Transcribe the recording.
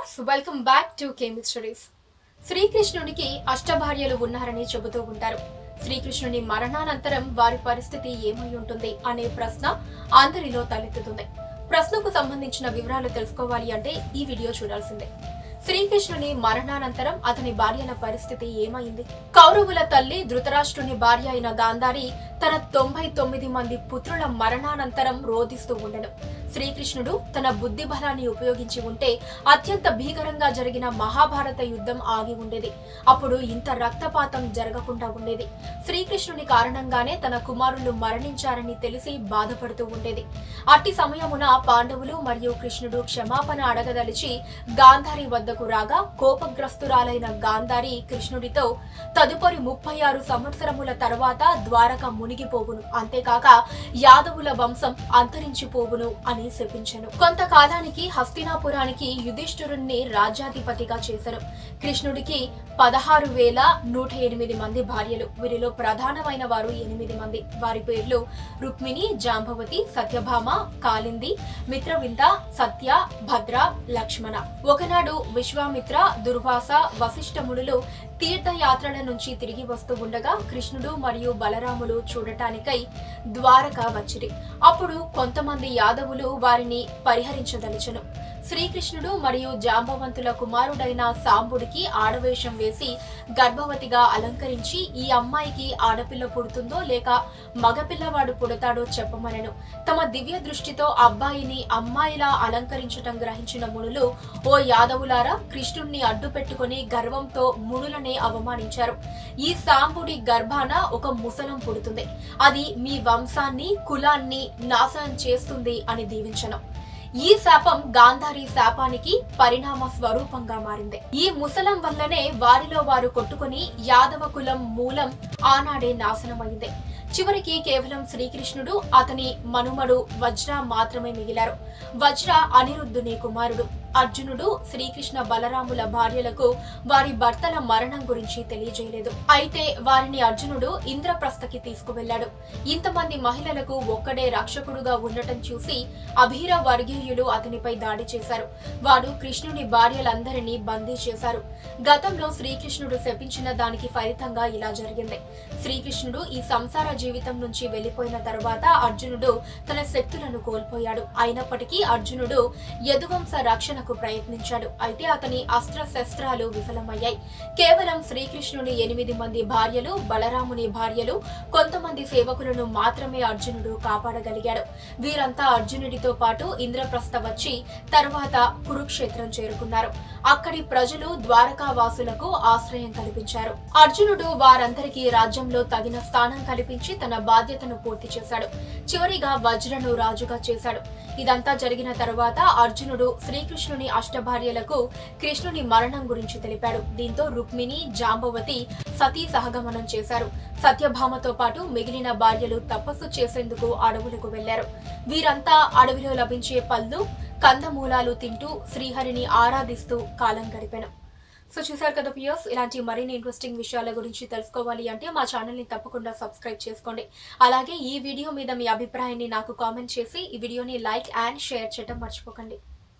viewers welcome back to కేమిక్ studies శ్రీకృష్ణునికి అష్టభార్యలు ఉన్నారని చెబుతూ ఉంటారు శ్రీకృష్ణుని మరణానంతరం వారి పరిస్థితి ఏమై ఉంటుంది అనే ప్రశ్న అందరిలో తలెత్తుతుంది ప్రశ్నకు సంబంధించిన వివరాలు తెలుసుకోవాలి అంటే ఈ వీడియో చూడాల్సిందే శ్రీకృష్ణుని మరణానంతరం అతని భార్యల పరిస్థితి ఏమైంది కౌరవుల తల్లి ధృతరాష్ట్రుని భార్య అయిన గాంధారి తన తొంభై తొమ్మిది మంది పుత్రుల మరణానంతరం రోధిస్తూ ఉండెను శ్రీకృష్ణుడు తన బుద్ధి బలాన్ని ఉపయోగించి ఉంటే అత్యంత భీకరంగా జరిగిన మహాభారత యుద్ధం ఆగి ఉండేది అప్పుడు ఇంత రక్తపాతం జరగకుండా ఉండేది శ్రీకృష్ణుని కారణంగానే తన కుమారులు మరణించారని తెలిసి బాధపడుతూ ఉండేది అట్టి సమయమున పాండవులు మరియు కృష్ణుడు క్షమాపణ అడగదలిచి గాంధారి వద్దకు రాగా కోపగ్రస్తురాలైన గాంధారి కృష్ణుడితో తదుపరి ముప్పై ఆరు సంవత్సరముల తర్వాత ద్వారక మునిగిపోవును అంతేకాక యాదవుల వంశం అంతరించిపోవును అని శపించెను కొంతకాలానికి హస్తినాపురానికి యుధిష్ఠిరుణ్ణి రాజ్యాధిపతిగా చేశారు కృష్ణుడికి పదహారు వేల నూట ఎనిమిది మంది భార్యలు వీరిలో ప్రధానమైన వారు ఎనిమిది మంది వారి పేర్లు రుక్మిణి జాంబవతి సత్యభామ కాలింది మిత్రవింద సత్య భద్ర లక్ష్మణ ఒకనాడు విశ్వామిత్ర దుర్వాస వశిష్ఠమునులు తీర్థయాత్రల నుంచి తిరిగి వస్తూ ఉండగా కృష్ణుడు మరియు బలరాములు చూడటానికై ద్వారక వచ్చిరి అప్పుడు కొంతమంది యాదవులు వారిని పరిహరించదలిచెను శ్రీకృష్ణుడు మరియు జాంబవంతుల కుమారుడైన సాంబుడికి ఆడవేషం వేసి గర్భవతిగా అలంకరించి ఈ అమ్మాయికి ఆడపిల్ల పుడుతుందో లేక మగపిల్లవాడు పుడతాడో చెప్పమనెను తమ దివ్య దృష్టితో అబ్బాయిని అమ్మాయిలా అలంకరించటం గ్రహించిన మునులు ఓ యాదవులారా కృష్ణుణ్ణి అడ్డు పెట్టుకుని గర్వంతో మునులనే అవమానించారు ఈ సాంబుడి గర్భాన ఒక ముసలం పుడుతుంది అది మీ వంశాన్ని కులాన్ని నాశనం చేస్తుంది అని దీవించను ఈ శాపం గాంధారి శాపానికి పరిణామ స్వరూపంగా మారింది ఈ ముసలం వల్లనే వారిలో వారు కొట్టుకుని యాదవ కులం మూలం ఆనాడే నాశనమైంది చివరికి కేవలం శ్రీకృష్ణుడు అతని మనుమడు వజ్ర మాత్రమే మిగిలారు వజ్ర అనిరుద్ధుని కుమారుడు అర్జునుడు శ్రీకృష్ణ బలరాముల భార్యలకు వారి భర్తల మరణం గురించి తెలియజేయలేదు అయితే వారిని అర్జునుడు ఇంద్రప్రస్థకి తీసుకువెళ్లాడు ఇంతమంది మహిళలకు ఒక్కడే రక్షకుడుగా ఉండటం చూసి అభీర వర్గీయులు అతనిపై దాడి చేశారు వారు కృష్ణుని భార్యలందరినీ బందీ చేశారు గతంలో శ్రీకృష్ణుడు శపించిన దానికి ఫలితంగా ఇలా జరిగింది శ్రీకృష్ణుడు ఈ సంసార జీవితం నుంచి వెళ్లిపోయిన తర్వాత అర్జునుడు తన శక్తులను కోల్పోయాడు అయినప్పటికీ అర్జునుడు యదువంశ రక్షణకు ప్రయత్నించాడు అయితే అతని అస్త్ర శస్త్రాలు విఫలమయ్యాయి కేవలం శ్రీకృష్ణుని ఎనిమిది మంది భార్యలు బలరాముని భార్యలు కొంతమంది సేవకులను మాత్రమే అర్జునుడు కాపాడగలిగాడు వీరంతా అర్జునుడితో పాటు ఇంద్రప్రస్థ వచ్చి తర్వాత కురుక్షేత్రం చేరుకున్నారు అక్కడి ప్రజలు ద్వారకావాసులకు ఆశ్రయం కల్పించారు అర్జునుడు వారందరికీ రాజ్యంలో తగిన స్థానం కల్పించి తన బాధ్యతను పూర్తి చేశాడు చివరిగా వజ్రను రాజుగా చేశాడు ఇదంతా జరిగిన తరువాత అర్జునుడు శ్రీకృష్ణుని అష్టభార్యలకు కృష్ణుని మరణం గురించి తెలిపాడు దీంతో రుక్మిణి జాంబవతి సతీ సహగమనం చేశారు సత్యభామతో పాటు మిగిలిన భార్యలు తపస్సు చేసేందుకు అడవులకు వెళ్లారు వీరంతా అడవిలో లభించే పళ్ళు కందమూలాలు తింటూ శ్రీహరిని ఆరాధిస్తూ కాలం గడిపాను సో చూసారు కదా పియర్స్ ఇలాంటి మరిన్ని ఇంట్రెస్టింగ్ విషయాల గురించి తెలుసుకోవాలి అంటే మా ఛానల్ని తప్పకుండా సబ్స్క్రైబ్ చేసుకోండి అలాగే ఈ వీడియో మీద మీ అభిప్రాయాన్ని నాకు కామెంట్ చేసి ఈ వీడియోని లైక్ అండ్ షేర్ చేయడం మర్చిపోకండి